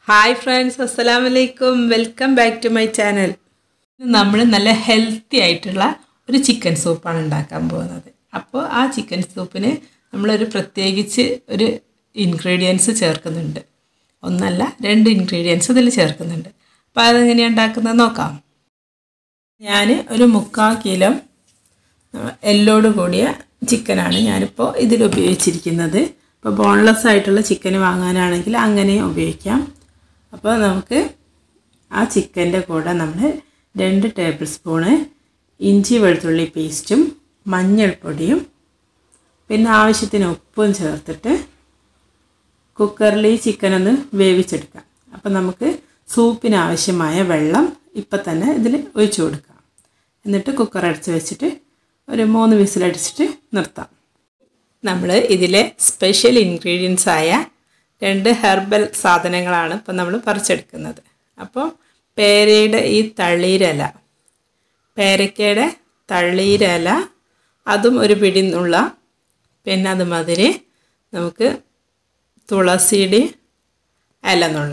hi friends അസ്സലാം വലൈക്കും welcome back to my channel നമ്മൾ നല്ല ഹെൽത്തി ആയിട്ടുള്ള ഒരു ചിക്കൻ സൂപ്പാണ് ഉണ്ടാക്കാൻ പോകുന്നത് അപ്പോൾ ആ ചിക്കൻ സൂപ്പിന് നമ്മളൊരു പ്രത്യേകിച്ച് ഒരു ഇൻഗ്രീഡിയൻസ് ചേർക്കുന്നുണ്ട് ഒന്നല്ല രണ്ട് ഇൻഗ്രീഡിയൻസ് ഇതിൽ ചേർക്കുന്നുണ്ട് അപ്പോൾ അതെങ്ങനെയാണ് ഉണ്ടാക്കുന്നത് നോക്കാം ഞാൻ ഒരു മുക്കാൽ കിലോ എല്ലോട് കൂടിയ ചിക്കനാണ് ഞാനിപ്പോൾ ഇതിൽ ഉപയോഗിച്ചിരിക്കുന്നത് ഇപ്പോൾ ബോൺലെസ് ആയിട്ടുള്ള ചിക്കൻ വാങ്ങാനാണെങ്കിൽ അങ്ങനെ ഉപയോഗിക്കാം അപ്പോൾ നമുക്ക് ആ ചിക്കൻ്റെ കൂടെ നമ്മൾ രണ്ട് ടേബിൾ സ്പൂണ് ഇഞ്ചി വെളുത്തുള്ളി പേസ്റ്റും മഞ്ഞൾപ്പൊടിയും പിന്നെ ആവശ്യത്തിന് ഉപ്പും ചേർത്തിട്ട് കുക്കറിൽ ഈ ചിക്കൻ ഒന്ന് വേവിച്ചെടുക്കാം അപ്പോൾ നമുക്ക് സൂപ്പിന് ആവശ്യമായ വെള്ളം ഇപ്പം തന്നെ ഇതിൽ ഒഴിച്ചു കൊടുക്കാം എന്നിട്ട് കുക്കർ അടച്ച് വെച്ചിട്ട് ഒരു മൂന്ന് വിസിലടിച്ചിട്ട് നിർത്താം നമ്മൾ ഇതിലെ സ്പെഷ്യൽ ഇൻഗ്രീഡിയൻസ് ആയ രണ്ട് ഹെർബൽ സാധനങ്ങളാണ് ഇപ്പം നമ്മൾ പറിച്ചെടുക്കുന്നത് അപ്പോൾ പേരയുടെ ഈ തളിരില പേരക്കയുടെ തളിരില അതും ഒരു പിടി നുള്ള പിന്നെ അതുമാതിരി നമുക്ക് തുളസിയുടെ ഇല എന്നുള്ള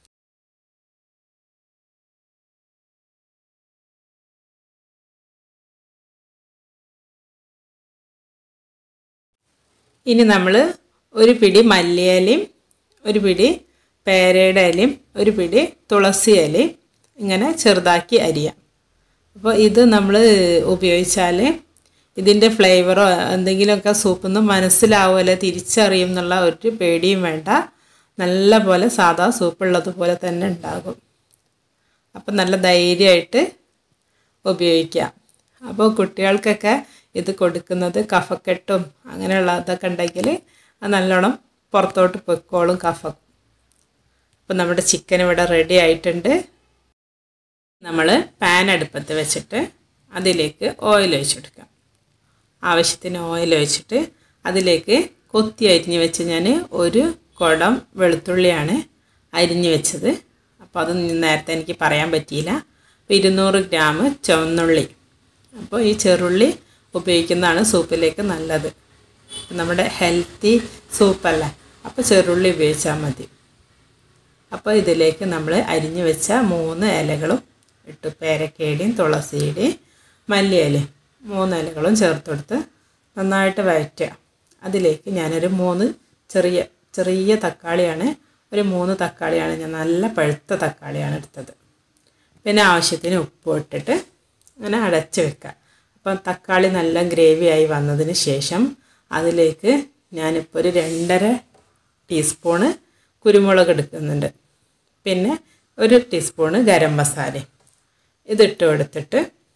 ഇനി നമ്മൾ ഒരു പിടി മല്ലിയിലയും ഒരു പിടി പേരയുടെ ഇലയും ഒരു പിടി തുളസി ഇലയും ഇങ്ങനെ ചെറുതാക്കി അരിയാം അപ്പോൾ ഇത് നമ്മൾ ഉപയോഗിച്ചാൽ ഇതിൻ്റെ ഫ്ലേവറോ എന്തെങ്കിലുമൊക്കെ സൂപ്പിൽ നിന്ന് മനസ്സിലാവുമല്ലോ തിരിച്ചറിയും എന്നുള്ള ഒരു പേടിയും വേണ്ട നല്ല പോലെ സാധാ സൂപ്പുള്ളതുപോലെ തന്നെ ഉണ്ടാകും അപ്പം നല്ല ധൈര്യമായിട്ട് ഉപയോഗിക്കാം അപ്പോൾ കുട്ടികൾക്കൊക്കെ ഇത് കൊടുക്കുന്നത് കഫക്കെട്ടും അങ്ങനെയുള്ള ഇതൊക്കെ ഉണ്ടെങ്കിൽ അത് നല്ലോണം പുറത്തോട്ട് പൊയ്ക്കോളും കഫം അപ്പം നമ്മുടെ ചിക്കൻ ഇവിടെ റെഡി ആയിട്ടുണ്ട് നമ്മൾ പാൻ അടുപ്പത്ത് വെച്ചിട്ട് അതിലേക്ക് ഓയിൽ ഒഴിച്ചെടുക്കാം ആവശ്യത്തിന് ഓയിൽ ഒഴിച്ചിട്ട് അതിലേക്ക് കൊത്തി അരിഞ്ഞ് വെച്ച് ഞാൻ ഒരു കുടം വെളുത്തുള്ളിയാണ് അരിഞ്ഞ് വെച്ചത് അപ്പോൾ അത് നേരത്തെ എനിക്ക് പറയാൻ പറ്റിയില്ല അപ്പോൾ ഇരുന്നൂറ് ഗ്രാം ചുവന്നുള്ളി അപ്പോൾ ഈ ചെറുള്ളി ഉപയോഗിക്കുന്നതാണ് സൂപ്പിലേക്ക് നല്ലത് നമ്മുടെ ഹെൽത്തി സൂപ്പല്ല അപ്പോൾ ചെറുള്ളി ഉപയോഗിച്ചാൽ മതി അപ്പോൾ ഇതിലേക്ക് നമ്മൾ അരിഞ്ഞു വെച്ച മൂന്ന് ഇലകളും ഇട്ട് പേരക്കയുടെയും തുളസിയുടെയും മല്ലിയിലയും മൂന്ന് ഇലകളും ചേർത്ത് കൊടുത്ത് നന്നായിട്ട് വഴറ്റുക അതിലേക്ക് ഞാനൊരു മൂന്ന് ചെറിയ ചെറിയ തക്കാളിയാണ് ഒരു മൂന്ന് തക്കാളിയാണ് ഞാൻ നല്ല പഴുത്ത തക്കാളിയാണ് എടുത്തത് പിന്നെ ആവശ്യത്തിന് ഉപ്പ് ഇട്ടിട്ട് അങ്ങനെ അടച്ച് വെക്കുക അപ്പം തക്കാളി നല്ല ഗ്രേവി ആയി വന്നതിന് ശേഷം അതിലേക്ക് ഞാനിപ്പോൾ ഒരു രണ്ടര ടീസ്പൂണ് കുരുമുളക് എടുക്കുന്നുണ്ട് പിന്നെ ഒരു ടീസ്പൂണ് ഗരം മസാല ഇതിട്ട് കൊടുത്തിട്ട്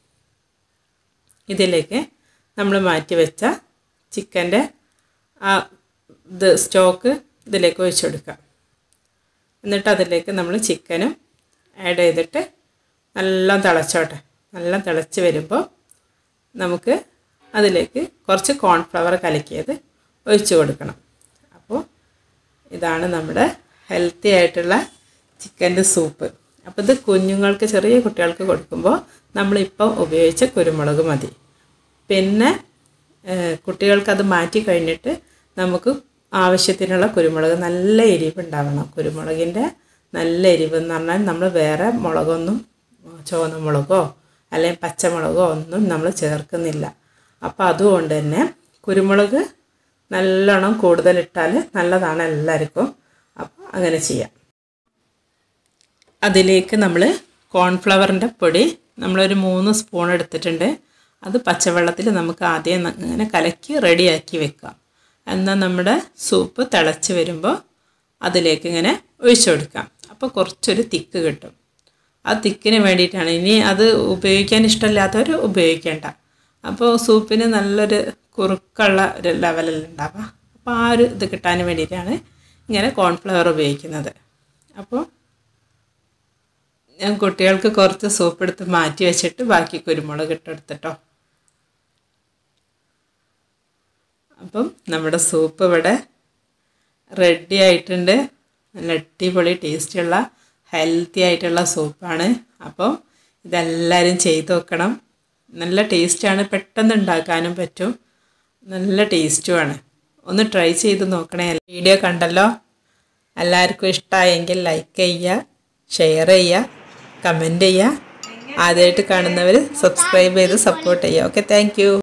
ഇതിലേക്ക് നമ്മൾ മാറ്റി വെച്ച ചിക്കൻ്റെ ആ ഇത് സ്റ്റോക്ക് ഇതിലേക്ക് ഒഴിച്ചു കൊടുക്കാം എന്നിട്ട് അതിലേക്ക് നമ്മൾ ചിക്കനും ആഡ് ചെയ്തിട്ട് നല്ല തിളച്ചോട്ടെ നല്ല തിളച്ച് വരുമ്പോൾ നമുക്ക് അതിലേക്ക് കുറച്ച് കോൺഫ്ലവർ കലക്കിയത് ഒഴിച്ചു കൊടുക്കണം അപ്പോൾ ഇതാണ് നമ്മുടെ ഹെൽത്തി ആയിട്ടുള്ള ചിക്കൻ്റെ സൂപ്പ് അപ്പോൾ ഇത് കുഞ്ഞുങ്ങൾക്ക് ചെറിയ കുട്ടികൾക്ക് കൊടുക്കുമ്പോൾ നമ്മളിപ്പം ഉപയോഗിച്ച കുരുമുളക് മതി പിന്നെ കുട്ടികൾക്കത് മാറ്റി കഴിഞ്ഞിട്ട് നമുക്ക് ആവശ്യത്തിനുള്ള കുരുമുളക് നല്ല എരിവ് ഉണ്ടാവണം കുരുമുളകിൻ്റെ നല്ല എരിവ് എന്ന് പറഞ്ഞാൽ നമ്മൾ വേറെ മുളകൊന്നും ചുവന്ന മുളകോ അല്ലെങ്കിൽ പച്ചമുളകോ ഒന്നും നമ്മൾ ചേർക്കുന്നില്ല അപ്പോൾ അതുകൊണ്ട് തന്നെ കുരുമുളക് നല്ലോണം കൂടുതലിട്ടാൽ നല്ലതാണ് എല്ലാവർക്കും അപ്പോൾ അങ്ങനെ ചെയ്യാം അതിലേക്ക് നമ്മൾ കോൺഫ്ലവറിൻ്റെ പൊടി നമ്മളൊരു മൂന്ന് സ്പൂൺ എടുത്തിട്ടുണ്ട് അത് പച്ചവെള്ളത്തിൽ നമുക്ക് ആദ്യം അങ്ങനെ കലക്കി റെഡിയാക്കി വെക്കാം എന്നാൽ നമ്മുടെ സൂപ്പ് തിളച്ച് വരുമ്പോൾ അതിലേക്ക് ഇങ്ങനെ ഒഴിച്ചു കൊടുക്കാം അപ്പോൾ കുറച്ചൊരു തിക്ക് കിട്ടും ആ തിക്കിന് വേണ്ടിയിട്ടാണ് ഇനി അത് ഉപയോഗിക്കാൻ ഇഷ്ടമില്ലാത്തവർ ഉപയോഗിക്കേണ്ട അപ്പോൾ സൂപ്പിന് നല്ലൊരു കുറുക്കുള്ള ഒരു ലെവലിൽ ഉണ്ടാവുക അപ്പോൾ ആ ഒരു ഇത് കിട്ടാൻ വേണ്ടിയിട്ടാണ് ഇങ്ങനെ കോൺഫ്ലവർ ഉപയോഗിക്കുന്നത് അപ്പോൾ ഞാൻ കുട്ടികൾക്ക് കുറച്ച് സൂപ്പ് എടുത്ത് മാറ്റി വെച്ചിട്ട് ബാക്കി കുരുമുളക് ഇട്ടെടുത്തിട്ടോ അപ്പം നമ്മുടെ സൂപ്പ് ഇവിടെ റെഡി ആയിട്ടുണ്ട് നല്ല അടിപൊളി ടേസ്റ്റുള്ള ഹെൽത്തി ആയിട്ടുള്ള സൂപ്പാണ് അപ്പോൾ ഇതെല്ലാവരും ചെയ്ത് നോക്കണം നല്ല ടേസ്റ്റാണ് പെട്ടെന്ന് ഉണ്ടാക്കാനും പറ്റും നല്ല ടേസ്റ്റുമാണ് ഒന്ന് ട്രൈ ചെയ്ത് നോക്കണേ വീഡിയോ കണ്ടല്ലോ എല്ലാവർക്കും ഇഷ്ടമായെങ്കിൽ ലൈക്ക് ചെയ്യുക ഷെയർ ചെയ്യുക കമൻറ്റ് ചെയ്യുക ആദ്യമായിട്ട് കാണുന്നവർ സബ്സ്ക്രൈബ് ചെയ്ത് സപ്പോർട്ട് ചെയ്യുക ഓക്കെ താങ്ക്